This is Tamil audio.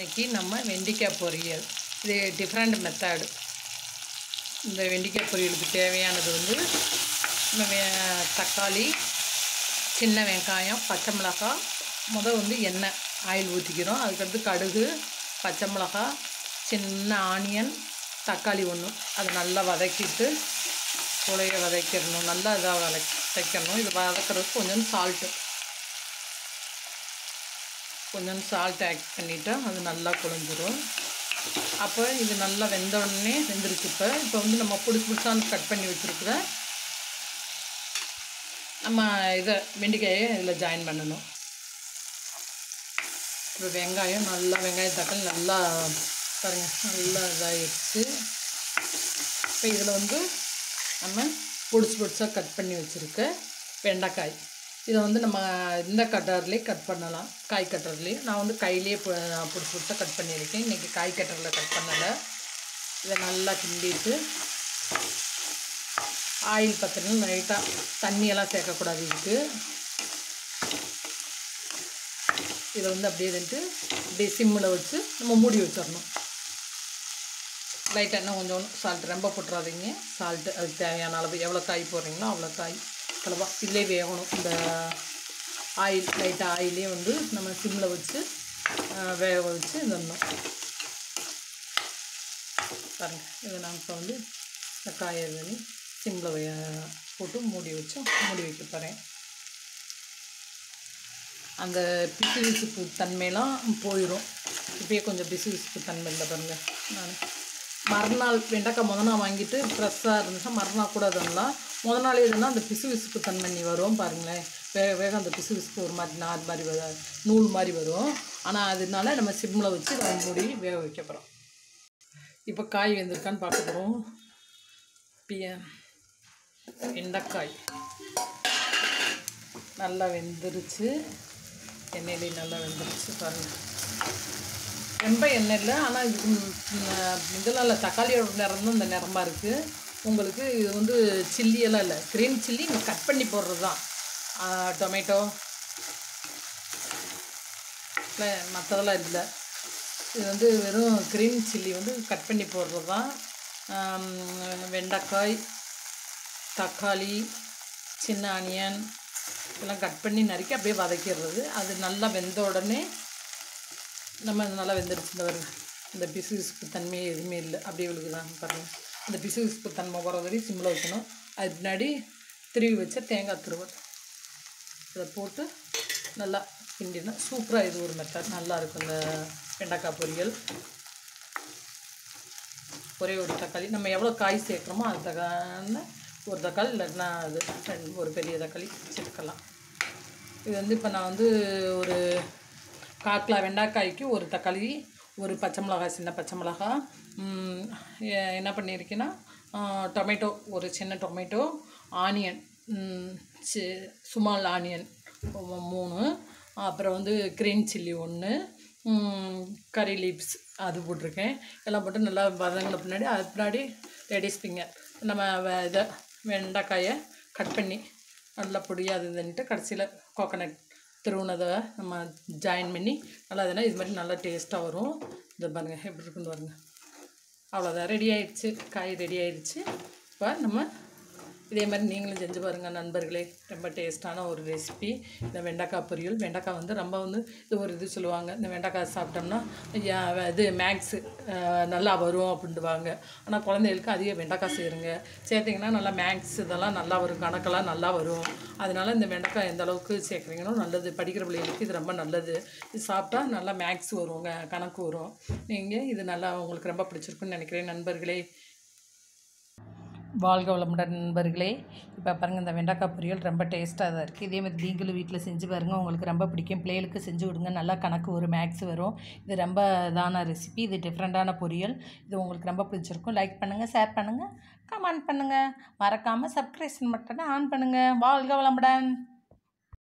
இன்னைக்கு நம்ம வெண்டைக்காய் பொரியல் இது டிஃப்ரெண்ட் மெத்தடு இந்த வெண்டைக்காய் பொரியலுக்கு தேவையானது வந்து நம்ம வே- தக்காளி சின்ன வெங்காயம் பச்சை மிளகாய் முத வந்து எண்ணெய் ஆயில் ஊற்றிக்கிறோம் அதுக்கடுத்து கடுகு பச்சை மிளகாய் சின்ன ஆனியன் தக்காளி ஒன்று அதை நல்லா வதக்கிட்டு துளைய வதக்கிடணும் நல்லா இதாக வதக்கிடணும் இது வதக்கிறதுக்கு கொஞ்சம் சால்ட்டு கொஞ்சம் சால்ட் ஆட் பண்ணிவிட்டு அது நல்லா குழஞ்சிரும் அப்போ இது நல்லா வெந்த உடனே வெந்துருச்சு இப்போ இப்போ வந்து நம்ம புதுசு புதுசாக கட் பண்ணி வச்சுருக்குற நம்ம இதை வெண்டைக்காயை இதில் ஜாயின் பண்ணணும் இப்போ வெங்காயம் நல்லா வெங்காயம் தக்காளி நல்லா பாருங்க நல்லா இதாகிடுச்சு இப்போ இதில் வந்து நம்ம பொடிசு பொடிசாக கட் பண்ணி வச்சுருக்க வெண்டைக்காய் இதை வந்து நம்ம இந்த கட்டர்லேயே கட் பண்ணலாம் காய் கட்டர்லேயே நான் வந்து கையிலேயே பொடிசு பொடிசாக கட் பண்ணியிருக்கேன் இன்றைக்கி காய் கட்டரில் கட் பண்ணலை இதை நல்லா கிண்டிட்டு ஆயில் பார்த்தீங்கன்னா லைட்டாக தண்ணியெல்லாம் சேர்க்கக்கூடாது இதுக்கு இதை வந்து அப்படியே வந்துட்டு அப்படியே சிம்மில் வச்சு நம்ம மூடி வச்சிடணும் லைட்டாக இன்னும் கொஞ்சம் சால்ட் ரொம்ப போட்டுறாதீங்க சால்ட்டு அதுக்கு தேவையான அளவு எவ்வளோ காய் போடுறீங்களோ அவ்வளோ காய் அளவா இதிலே வேகணும் இந்த ஆயில் லைட்டாக ஆயிலே வந்து நம்ம சிம்மில் வச்சு ஆஹ், வேக வச்சு தரணும் பாருங்க இதை நான் இப்போ வந்து இந்த காயை இது பண்ணி சிம்மில் போட்டு மூடி வச்சு மூடி வைக்க போகிறேன் அந்த பிசு பிசுப்பு தன்மையெல்லாம் போயிடும் இப்பயே கொஞ்சம் பிசு பிசுப்பு தன்மை இல்லை பாருங்க நான் மறுநாள் வெண்டைக்காய் முத நாள் வாங்கிட்டு ஃப்ரெஷ்ஷாக இருந்துச்சா மறுநாள் கூட அதெல்லாம் முத நாள் எதுனா அந்த பிசு பிசுப்பு தன்மை வரும் பாருங்களேன் வேக வேக அந்த பிசு பிசுப்பு ஒரு மாதிரி நார் மாதிரி வரும் நூல் மாதிரி வரும் ஆனால் அதனால நம்ம சிம்மில் வச்சு நம்ம மூடி வேக வைக்க போகிறோம் இப்போ காய் வெந்திருக்கான்னு பார்க்க போகிறோம் பிய வெண்டைக்காய் நல்லா வெந்துருச்சு எண்ணெயிலே நல்லா வெந்துருச்சு பாருங்கள் ரொம்ப எண்ணெய் இல்லை ஆனால் இதுக்கு ம், ம், இதெல்லாம் இல்லை தக்காளியோட நிறம் தான் இந்த நிறமாக இருக்குது உங்களுக்கு இது வந்து சில்லி எல்லாம் இல்லை க்ரீன் சில்லி நீங்கள் கட் பண்ணி போடுறது தான் டொமேட்டோ இல்லை மற்றதெல்லாம் இல்லை இது வந்து வெறும் க்ரீன் சில்லி வந்து கட் பண்ணி போடுறது தான் ஆம், வெண்டைக்காய் தக்காளி சின்ன ஆனியன் இதெல்லாம் கட் பண்ணி நறுக்கி அப்படியே வதக்கிடுறது அது நல்லா வெந்த உடனே நம்ம இது நல்லா வெந்துருச்சு இந்த வருங்க இந்த பிசு பிசுப்பு தன்மை எதுவுமே இல்லை அப்படியே விழுகுதான் பாருங்கள் அந்த பிசு பிசுப்பு தன்மை போகிற வரையும் சிம்மில் வைக்கணும் அது பின்னாடி திருவி வச்ச தேங்காய் திருவல் இதை போட்டு நல்லா கிண்டினா சூப்பராக இது ஒரு மெத்தட் நல்லா இருக்கும் இந்த வெண்டைக்காய் பொரியல் ஒரே ஒரு தக்காளி நம்ம எவ்வளோ காய் சேர்க்குறோமோ அது தக்கான ஒரு தக்காளி இல்லைன்னா அது ரெண்டு ஒரு பெரிய தக்காளி சேர்க்கலாம் இது வந்து இப்போ நான் வந்து ஒரு காக்கிலா வெண்டைக்காய்க்கு ஒரு தக்காளி ஒரு பச்சை மிளகாய் சின்ன பச்சை மிளகாய் ம், எ- என்ன பண்ணியிருக்கேன்னா ஆ, டொமேட்டோ ஒரு சின்ன டொமேட்டோ ஆனியன் ம், சி- சுமால் ஆனியன் ஒ- மூணு அப்புறம் வந்து க்ரீன் சில்லி ஒன்று கறி லீவ்ஸ் அது போட்டிருக்கேன் எல்லாம் போட்டு நல்லா வதங்கின பின்னாடி அது பின்னாடி லேடிஸ் ஃபிங்கர் நம்ம வ- இதை வெண்டைக்காயை கட் பண்ணி நல்லா பொடியாக இதுன்ட்டு கடைசியில் கோகனட் திருவுனதை நம்ம ஜாயின் பண்ணி நல்லா இதுனா இது மாதிரி நல்லா டேஸ்ட்டாக வரும் இதை பாருங்கள் எப்படி இருக்குன்னு பாருங்கள் அவ்வளோதான் ரெடி ஆயிடுச்சு காய் ரெடி ஆயிடுச்சு இப்போ நம்ம இதே மாதிரி நீங்களும் செஞ்சு பாருங்கள் நண்பர்களே ரொம்ப டேஸ்ட்டான ஒரு ரெசிபி இந்த வெண்டைக்காய் பொரியல் வெண்டைக்காய் வந்து ரொம்ப வந்து இது ஒரு இது சொல்லுவாங்க இந்த வெண்டைக்காய் சாப்பிட்டோம்னா யா, இது மேக்ஸு நல்லா வரும் அப்படின்ட்டுவாங்க ஆனால் குழந்தைகளுக்கு அதிக வெண்டைக்காய் சேருங்க சேர்த்திங்கன்னா நல்லா மேக்ஸ் இதெல்லாம் நல்லா வரும் கணக்கெல்லாம் நல்லா வரும் அதனால இந்த வெண்டைக்காய் எந்த அளவுக்கு சேர்க்குறீங்களோ நல்லது படிக்கிற பிள்ளைகளுக்கு இது ரொம்ப நல்லது இது சாப்பிட்டா நல்லா மேக்ஸ் வருங்க கணக்கு வரும் நீங்கள் இது நல்லா உங்களுக்கு ரொம்ப பிடிச்சிருக்குன்னு நினைக்கிறேன் நண்பர்களே வாழ்க வளமுடன் நண்பர்களே இப்போ பாருங்கள் இந்த வெண்டைக்காய் பொரியல் ரொம்ப டேஸ்ட்டாக தான் இருக்குது இதே மாதிரி நீங்களும் வீட்டில் செஞ்சு பாருங்கள் உங்களுக்கு ரொம்ப பிடிக்கும் பிள்ளைகளுக்கு செஞ்சு விடுங்க நல்லா கணக்கு ஒரு மேக்ஸ் வரும் இது ரொம்ப இதான ரெசிபி இது டிஃப்ரெண்ட்டான பொரியல் இது உங்களுக்கு ரொம்ப பிடிச்சிருக்கும் லைக் பண்ணுங்கள் ஷேர் பண்ணுங்கள் கமெண்ட் பண்ணுங்கள் மறக்காமல் சப்ஸ்கிரிப்ஷன் பட்டனை ஆன் பண்ணுங்கள் வாழ்க வளமுடன்